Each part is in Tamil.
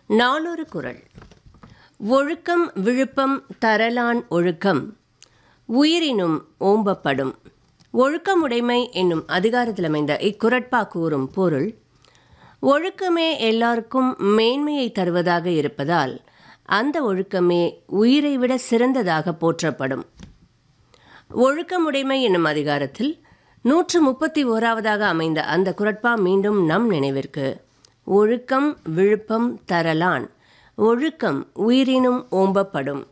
நாளொரு குரல் ஒழுக்கம் விழுப்பம் தரலான் ஒழுக்கம் உயிரினும் ஓம்பப்படும் ஒழுக்கமுடைமை என்னும் அதிகாரத்தில் அமைந்த இக்குரட்பா கூறும் பொருள் ஒழுக்கமே எல்லாருக்கும் மேன்மையை தருவதாக இருப்பதால் அந்த ஒழுக்கமே உயிரை விட சிறந்ததாக போற்றப்படும் ஒழுக்கமுடைமை என்னும் அதிகாரத்தில் நூற்று முப்பத்தி ஓராவதாக அமைந்த அந்த குரட்பா மீண்டும் நம் நினைவிற்கு ஒழுக்கம் விழுப்பம் தரலான் ஒழுக்கம் உயிரினும் ஓம்பப்படும்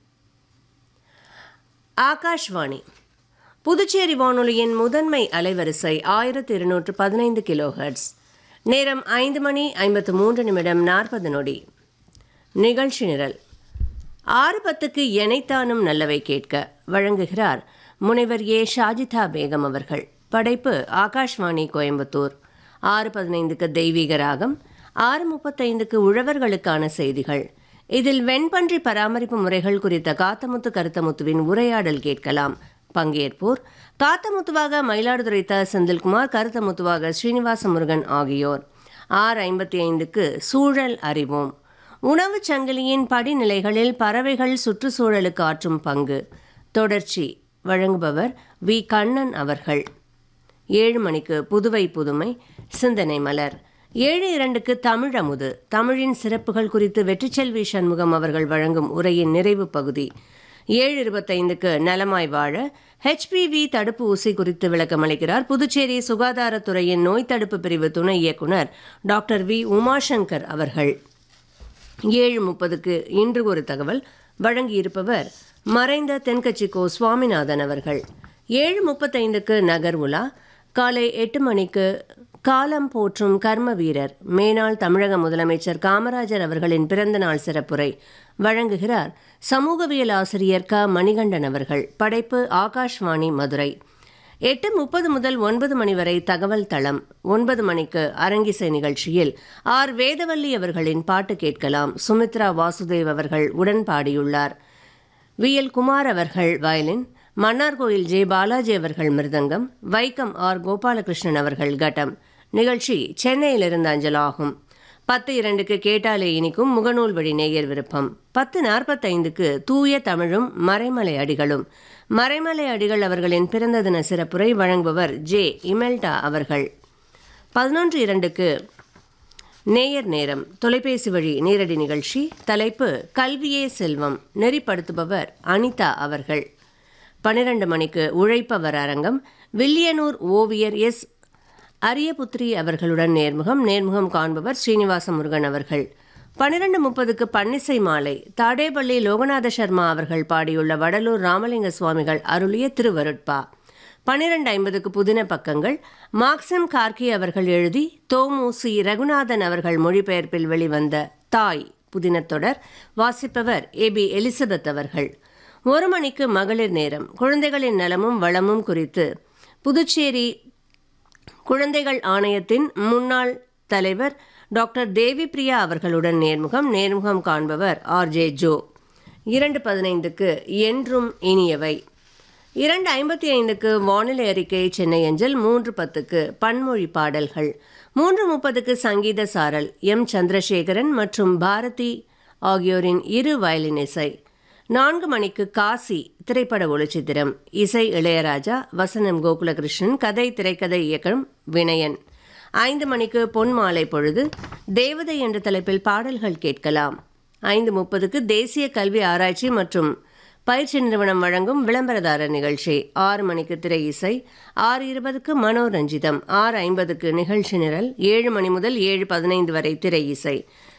ஆகாஷ்வாணி புதுச்சேரி வானொலியின் முதன்மை அலைவரிசை ஆயிரத்தி இருநூற்று பதினைந்து கிலோஹெர்ட்ஸ் நேரம் ஐந்து மணி ஐம்பத்து மூன்று நிமிடம் நாற்பது நொடி நிகழ்ச்சி நிரல் ஆறு பத்துக்கு எனைத்தானும் நல்லவை கேட்க வழங்குகிறார் முனைவர் ஏ ஷாஜிதா பேகம் அவர்கள் படைப்பு ஆகாஷ்வாணி கோயம்புத்தூர் ஆறு பதினைந்துக்கு தெய்வீக ராகம் ஆறு முப்பத்தைந்துக்கு உழவர்களுக்கான செய்திகள் இதில் வெண்பன்றி பராமரிப்பு முறைகள் குறித்த காத்தமுத்து கருத்தமுத்துவின் உரையாடல் கேட்கலாம் பங்கேற்போர் காத்தமுத்துவாக மயிலாடுதுறை த செந்தில்குமார் கருத்தமுத்துவாக ஸ்ரீனிவாச முருகன் ஆகியோர் ஆறு ஐம்பத்தி ஐந்துக்கு சூழல் அறிவோம் உணவுச் சங்கிலியின் படிநிலைகளில் பறவைகள் சுற்றுச்சூழலுக்கு ஆற்றும் பங்கு தொடர்ச்சி வழங்குபவர் வி கண்ணன் அவர்கள் ஏழு மணிக்கு புதுவை புதுமை சிந்தனை மலர் ஏழு இரண்டுக்கு தமிழ் அமுது தமிழின் சிறப்புகள் குறித்து வெற்றிச்செல்வி சண்முகம் அவர்கள் வழங்கும் உரையின் நிறைவு பகுதி ஏழு இருபத்தைந்துக்கு நலமாய் வாழ ஹெச்பிவி தடுப்பு ஊசி குறித்து விளக்கமளிக்கிறார் புதுச்சேரி சுகாதாரத்துறையின் நோய் தடுப்பு பிரிவு துணை இயக்குனர் டாக்டர் வி உமாசங்கர் அவர்கள் ஏழு முப்பதுக்கு இன்று ஒரு தகவல் வழங்கியிருப்பவர் மறைந்த தென்கட்சி கோ சுவாமிநாதன் அவர்கள் ஏழு முப்பத்தைந்துக்கு நகர் உலா காலை எட்டு மணிக்கு காலம் போற்றும் கர்ம வீரர் மேனாள் தமிழக முதலமைச்சர் காமராஜர் அவர்களின் பிறந்த நாள் சிறப்புரை வழங்குகிறார் சமூகவியல் ஆசிரியர் க மணிகண்டன் அவர்கள் படைப்பு ஆகாஷ்வாணி மதுரை எட்டு முப்பது முதல் ஒன்பது மணி வரை தகவல் தளம் ஒன்பது மணிக்கு அரங்கிசை நிகழ்ச்சியில் ஆர் வேதவல்லி அவர்களின் பாட்டு கேட்கலாம் சுமித்ரா வாசுதேவ் அவர்கள் உடன் பாடியுள்ளார் வி எல் குமார் அவர்கள் வயலின் மன்னார்கோயில் ஜே பாலாஜி அவர்கள் மிருதங்கம் வைக்கம் ஆர் கோபாலகிருஷ்ணன் அவர்கள் கட்டம் நிகழ்ச்சி சென்னையிலிருந்து அஞ்சலாகும் பத்து இரண்டுக்கு கேட்டாலே இனிக்கும் முகநூல் வழி நேயர் விருப்பம் பத்து நாற்பத்தைந்துக்கு தூய தமிழும் மறைமலை அடிகளும் மறைமலை அடிகள் அவர்களின் பிறந்த தின சிறப்புரை வழங்குபவர் ஜே இமெல்டா அவர்கள் பதினொன்று இரண்டுக்கு நேயர் நேரம் தொலைபேசி வழி நேரடி நிகழ்ச்சி தலைப்பு கல்வியே செல்வம் நெறிப்படுத்துபவர் அனிதா அவர்கள் பன்னிரண்டு மணிக்கு உழைப்பவர் அரங்கம் வில்லியனூர் ஓவியர் எஸ் அரியபுத்ரி அவர்களுடன் நேர்முகம் நேர்முகம் காண்பவர் ஸ்ரீனிவாச முருகன் அவர்கள் பன்னிரண்டு முப்பதுக்கு பன்னிசை மாலை தாடேபள்ளி லோகநாத சர்மா அவர்கள் பாடியுள்ள வடலூர் ராமலிங்க சுவாமிகள் அருளிய திருவருட்பா பன்னிரண்டு ஐம்பதுக்கு புதின பக்கங்கள் மார்க்சம் கார்கி அவர்கள் எழுதி தோமுசி ரகுநாதன் அவர்கள் மொழிபெயர்ப்பில் வெளிவந்த தாய் புதினத்தொடர் வாசிப்பவர் ஏ பி எலிசபெத் அவர்கள் ஒரு மணிக்கு மகளிர் நேரம் குழந்தைகளின் நலமும் வளமும் குறித்து புதுச்சேரி குழந்தைகள் ஆணையத்தின் முன்னாள் தலைவர் டாக்டர் தேவி பிரியா அவர்களுடன் நேர்முகம் நேர்முகம் காண்பவர் ஆர் ஜே ஜோ இரண்டு பதினைந்துக்கு என்றும் இனியவை இரண்டு ஐம்பத்தி ஐந்துக்கு வானிலை அறிக்கை சென்னை அஞ்சல் மூன்று பத்துக்கு பன்மொழி பாடல்கள் மூன்று முப்பதுக்கு சங்கீத சாரல் எம் சந்திரசேகரன் மற்றும் பாரதி ஆகியோரின் இரு வயலின் இசை நான்கு மணிக்கு காசி திரைப்பட ஒளிச்சித்திரம் இசை இளையராஜா வசனம் கோகுலகிருஷ்ணன் கதை திரைக்கதை இயக்கம் வினயன் ஐந்து மணிக்கு பொன் மாலை பொழுது தேவதை என்ற தலைப்பில் பாடல்கள் கேட்கலாம் ஐந்து முப்பதுக்கு தேசிய கல்வி ஆராய்ச்சி மற்றும் பயிற்சி நிறுவனம் வழங்கும் விளம்பரதாரர் நிகழ்ச்சி ஆறு மணிக்கு திரை இசை ஆறு இருபதுக்கு மனோரஞ்சிதம் ஆறு ஐம்பதுக்கு நிகழ்ச்சி நிரல் ஏழு மணி முதல் ஏழு பதினைந்து வரை திரை இசை